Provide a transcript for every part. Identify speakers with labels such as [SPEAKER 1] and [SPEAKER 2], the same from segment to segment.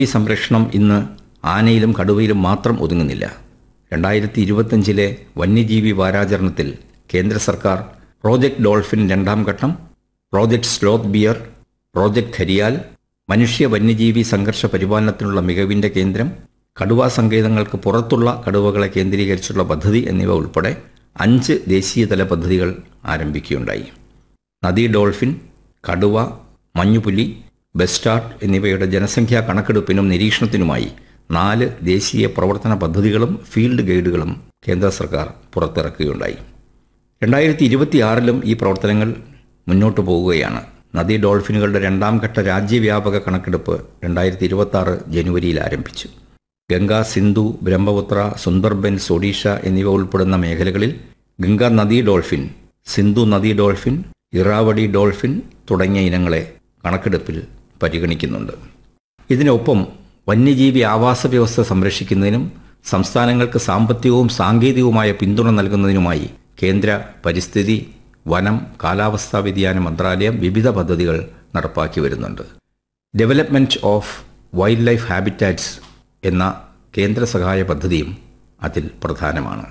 [SPEAKER 1] ഈ സംരക്ഷണം ഇന്ന് ആനയിലും കടുവയിലും മാത്രം ഒതുങ്ങുന്നില്ല രണ്ടായിരത്തി ഇരുപത്തഞ്ചിലെ വന്യജീവി വാരാചരണത്തിൽ കേന്ദ്ര സർക്കാർ പ്രോജക്ട് ഡോൾഫിൻ രണ്ടാം ഘട്ടം project sloth bear project gharial മനുഷ്യ വന്യജീവി സംഘർഷ പരിപാലനത്തിനുള്ള മികവിന്റെ കേന്ദ്രം കടുവാ സങ്കേതങ്ങൾക്ക് പുറത്തുള്ള കടുവകളെ കേന്ദ്രീകരിച്ചുള്ള പദ്ധതി എന്നിവ ഉൾപ്പെടെ അഞ്ച് ദേശീയതല പദ്ധതികൾ ആരംഭിക്കുകയുണ്ടായി നദീ ഡോൾഫിൻ കടുവ മഞ്ഞുപുലി ബെസ്റ്റാർട്ട് എന്നിവയുടെ ജനസംഖ്യാ കണക്കെടുപ്പിനും നിരീക്ഷണത്തിനുമായി നാല് ദേശീയ പ്രവർത്തന പദ്ധതികളും ഫീൽഡ് ഗൈഡുകളും കേന്ദ്ര സർക്കാർ പുറത്തിറക്കുകയുണ്ടായി രണ്ടായിരത്തി ഇരുപത്തിയാറിലും ഈ പ്രവർത്തനങ്ങൾ മുന്നോട്ടു പോകുകയാണ് നദീ ഡോൾഫിനുകളുടെ രണ്ടാം ഘട്ട രാജ്യവ്യാപക കണക്കെടുപ്പ് രണ്ടായിരത്തി ഇരുപത്തി ആറ് ജനുവരിയിൽ ആരംഭിച്ചു ഗംഗ സിന്ധു ബ്രഹ്മപുത്ര സുന്ദർബൻസ് ഒഡീഷ എന്നിവ ഉൾപ്പെടുന്ന മേഖലകളിൽ ഗംഗ നദീ ഡോൾഫിൻ സിന്ധു നദീ ഡോൾഫിൻ ഇറാവടി ഡോൾഫിൻ തുടങ്ങിയ ഇനങ്ങളെ കണക്കെടുപ്പിൽ പരിഗണിക്കുന്നുണ്ട് ഇതിനൊപ്പം വന്യജീവി ആവാസ വ്യവസ്ഥ സംരക്ഷിക്കുന്നതിനും സംസ്ഥാനങ്ങൾക്ക് സാമ്പത്തികവും സാങ്കേതികവുമായ പിന്തുണ നൽകുന്നതിനുമായി കേന്ദ്ര പരിസ്ഥിതി വനം കാലാവസ്ഥാ വ്യതിയാന മന്ത്രാലയം വിവിധ പദ്ധതികൾ നടപ്പാക്കി വരുന്നുണ്ട് ഡെവലപ്മെൻറ്റ് ഓഫ് വൈൽഡ് ലൈഫ് ഹാബിറ്റാറ്റ്സ് എന്ന കേന്ദ്ര സഹായ പദ്ധതിയും അതിൽ പ്രധാനമാണ്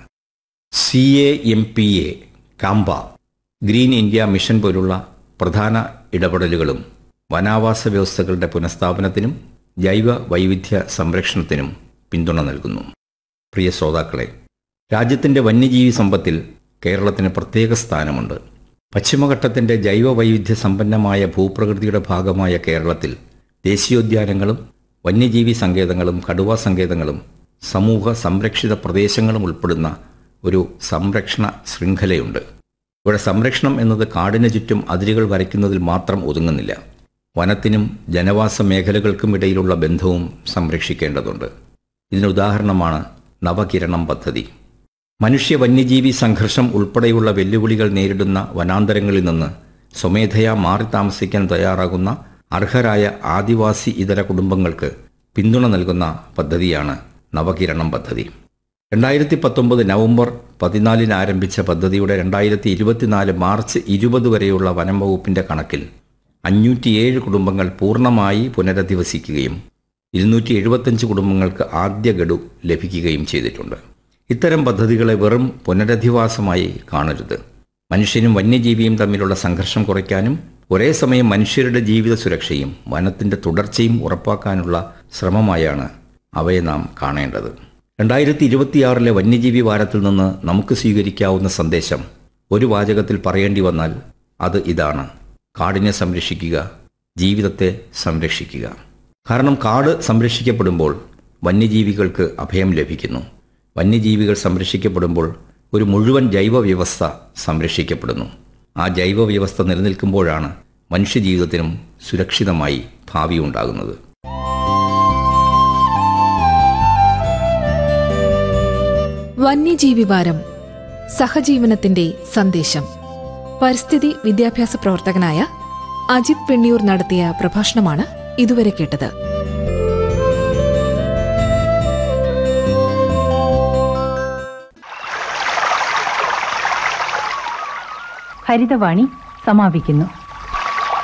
[SPEAKER 1] C A M P A CAMPA green India mission പോലുള്ള പ്രധാന ഇടപെടലുകളും വനാവാസ വ്യവസ്ഥകളുടെ പുനഃസ്ഥാപനത്തിനും ജൈവ വൈവിധ്യ സംരക്ഷണത്തിനും പിന്തുണ നൽകുന്നു പ്രിയ ശ്രോതാക്കളെ രാജ്യത്തിൻ്റെ വന്യജീവി സമ്പത്തിൽ കേരളത്തിന് പ്രത്യേക സ്ഥാനമുണ്ട് പശ്ചിമഘട്ടത്തിൻ്റെ ജൈവ വൈവിധ്യ സമ്പന്നമായ ഭൂപ്രകൃതിയുടെ ഭാഗമായ കേരളത്തിൽ ദേശീയോദ്യാനങ്ങളും വന്യജീവി സങ്കേതങ്ങളും കടുവാ സങ്കേതങ്ങളും സമൂഹ സംരക്ഷിത പ്രദേശങ്ങളും ഉൾപ്പെടുന്ന ഒരു സംരക്ഷണ ശൃംഖലയുണ്ട് ഇവിടെ സംരക്ഷണം എന്നത് കാടിന് ചുറ്റും അതിരുകൾ വരയ്ക്കുന്നതിൽ മാത്രം ഒതുങ്ങുന്നില്ല വനത്തിനും ജനവാസ മേഖലകൾക്കും ഇടയിലുള്ള ബന്ധവും സംരക്ഷിക്കേണ്ടതുണ്ട് ഇതിനുദാഹരണമാണ് നവകിരണം പദ്ധതി മനുഷ്യ വന്യജീവി സംഘർഷം ഉൾപ്പെടെയുള്ള വെല്ലുവിളികൾ നേരിടുന്ന വനാന്തരങ്ങളിൽ നിന്ന് സ്വമേധയാ മാറി താമസിക്കാൻ തയ്യാറാകുന്ന അർഹരായ ആദിവാസി ഇതര കുടുംബങ്ങൾക്ക് പിന്തുണ നൽകുന്ന പദ്ധതിയാണ് നവകിരണം പദ്ധതി രണ്ടായിരത്തി പത്തൊമ്പത് നവംബർ പതിനാലിന് ആരംഭിച്ച പദ്ധതിയുടെ രണ്ടായിരത്തി ഇരുപത്തിനാല് മാർച്ച് ഇരുപത് വരെയുള്ള വനം വകുപ്പിന്റെ കണക്കിൽ അഞ്ഞൂറ്റിയേഴ് കുടുംബങ്ങൾ പൂർണ്ണമായി പുനരധിവസിക്കുകയും ഇരുന്നൂറ്റി എഴുപത്തഞ്ച് കുടുംബങ്ങൾക്ക് ആദ്യ ഗഡു ലഭിക്കുകയും ചെയ്തിട്ടുണ്ട് ഇത്തരം പദ്ധതികളെ വെറും പുനരധിവാസമായി കാണരുത് മനുഷ്യനും വന്യജീവിയും തമ്മിലുള്ള സംഘർഷം കുറയ്ക്കാനും ഒരേ സമയം മനുഷ്യരുടെ ജീവിത സുരക്ഷയും വനത്തിന്റെ തുടർച്ചയും ഉറപ്പാക്കാനുള്ള ശ്രമമായാണ് അവയെ നാം കാണേണ്ടത് രണ്ടായിരത്തി ഇരുപത്തിയാറിലെ വന്യജീവി വാരത്തിൽ നിന്ന് നമുക്ക് സ്വീകരിക്കാവുന്ന സന്ദേശം ഒരു വാചകത്തിൽ പറയേണ്ടി വന്നാൽ അത് ഇതാണ് കാടിനെ സംരക്ഷിക്കുക ജീവിതത്തെ സംരക്ഷിക്കുക കാരണം കാട് സംരക്ഷിക്കപ്പെടുമ്പോൾ വന്യജീവികൾക്ക് അഭയം ലഭിക്കുന്നു വന്യജീവികൾ സംരക്ഷിക്കപ്പെടുമ്പോൾ ഒരു മുഴുവൻ ജൈവ വ്യവസ്ഥ സംരക്ഷിക്കപ്പെടുന്നു ആ ജൈവ വ്യവസ്ഥ നിലനിൽക്കുമ്പോഴാണ് മനുഷ്യജീവിതത്തിനും സുരക്ഷിതമായി ഭാവി ഉണ്ടാകുന്നത്
[SPEAKER 2] വന്യജീവി വാരം സഹജീവനത്തിന്റെ സന്ദേശം പരിസ്ഥിതി വിദ്യാഭ്യാസ പ്രവർത്തകനായ അജിത് വെണ്ണിയൂർ നടത്തിയ പ്രഭാഷണമാണ് ഇതുവരെ കേട്ടത്
[SPEAKER 3] ഹരിതവാണി സമാപിക്കുന്നു